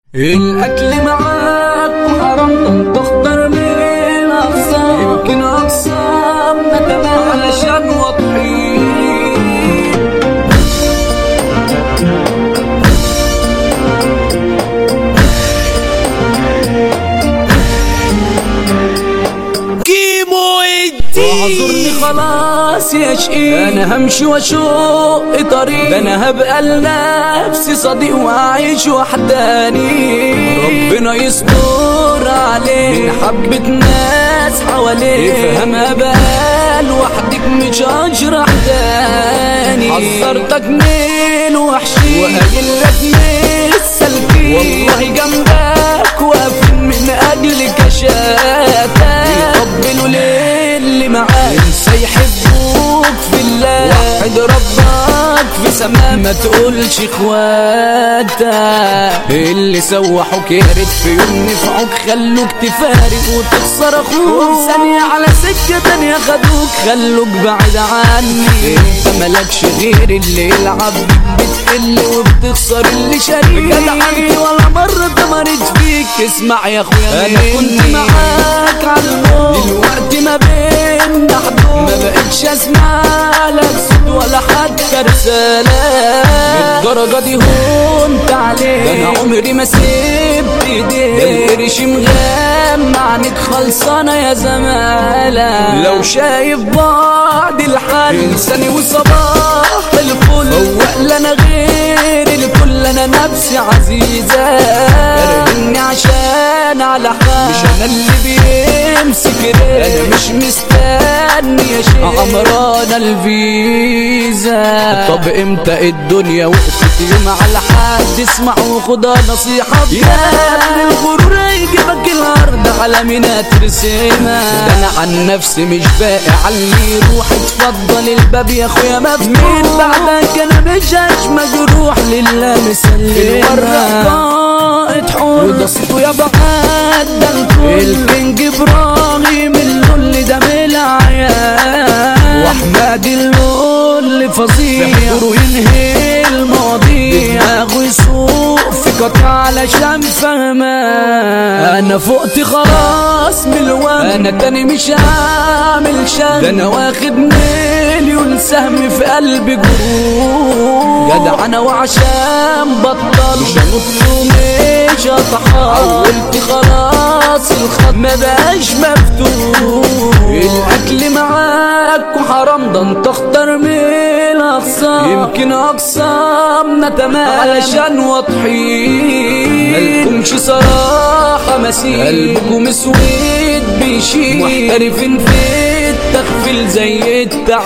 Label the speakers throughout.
Speaker 1: الأكل معاك وحرام تختار من أقسام يمكن أقسام نتبع علشان واضحين
Speaker 2: كيمو
Speaker 1: اعذرني
Speaker 2: الدين
Speaker 1: خلاص يا شقي انا همشي واشق طريق ده انا هبقى لنفسي صديق واعيش وحداني ربنا يستر عليك من حبة ناس حواليك افهمها بقى لوحدك مش هشرح تاني حذرتك من الوحشين وقايل لك مش سالكين والله جنبك واقفين من اجل كشاتك يطبلوا للي معاك انسى يحبوك في الله وحد ربك في سماء ما تقولش اخواتك اللي سوحوك يا ريت في يوم نفعوك خلوك تفارق وتخسر اخوك ثانية على سكة تانية خدوك خلوك بعيد عني انت مالكش غير اللي يلعب بيك بتقل وبتخسر اللي شريك جدعنتي ولا مرة تمرت فيك اسمع يا اخويا انا كنت معاك على الموت دلوقتي ما بينا حدود ما بقتش اسمع لك صوت ولا حتى رسالة الدرجة دي هونت عليك ده انا عمري ما سبت ايديك ده القرش مغمى عنك خلصانة يا زمالة لو شايف بعض الحال انساني وصباح الفل هو لا انا غير الكل انا نفسي عزيزة ارهني عشان على حال مش انا اللي بيمسك ريك انا مش مستني يا شيخ عمرانة الفيزا طب امتى الدنيا وقفت يوم على حد اسمع وخدها نصيحة يا ابن الغرور هيجيبك الارض على مين هترسمها ده انا عن نفسي مش باقي علي روح اتفضل الباب يا اخويا مفتوح من بعدك انا مش هش مجروح لله مسلمها قائد حر وده صوته يا بعد ده الكل الكينج ابراهيم اللول ده من العيال واحمد اللول فظيع بيحضروا ينهي المواضيع دماغه يسوق في قطع علشان فهمه انا فقت خلاص من الوهم انا تاني مش هعمل شغل ده انا واخد مليون سهم في قلبي جروح جدع انا وعشان بطل مش هنط ومش هتحط حولت خلاص الخط ما بقاش مفتوح الاكل معاك وحرام ده انت اختار من الاقسام يمكن اقسام نتمام علشان واضحين مالكمش صراحه مسيح قلبكم اسود بيشيل محترفين في التخفيل زي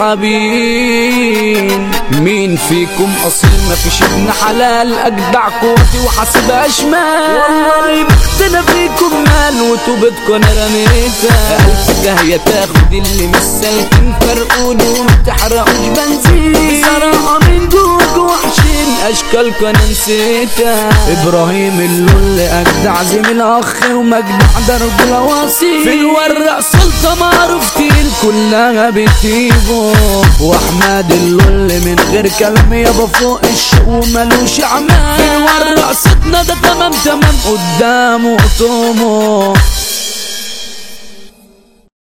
Speaker 1: التعابين مين فيكم اصيل مفيش ابن حلال اجدع قوتي وحاسبها شمال والله بختنا فيكم مال وتوبتكم انا رميتها الف داهيه تاخد اللي مش سالكين فرقوني وما تحرقوش بنزين بصراحه من جوجو وحشين اشكالكم انا نسيتها ابراهيم اللول اجدع زميل اخ ومجدع ده رجوله وصيل في الورق سلطه معروفتي كلها بتجيبه واحمد اللول من غير كلام يابا فوق الشوق وملوش اعمال في الورق صوتنا ده تمام تمام قدامه قطومه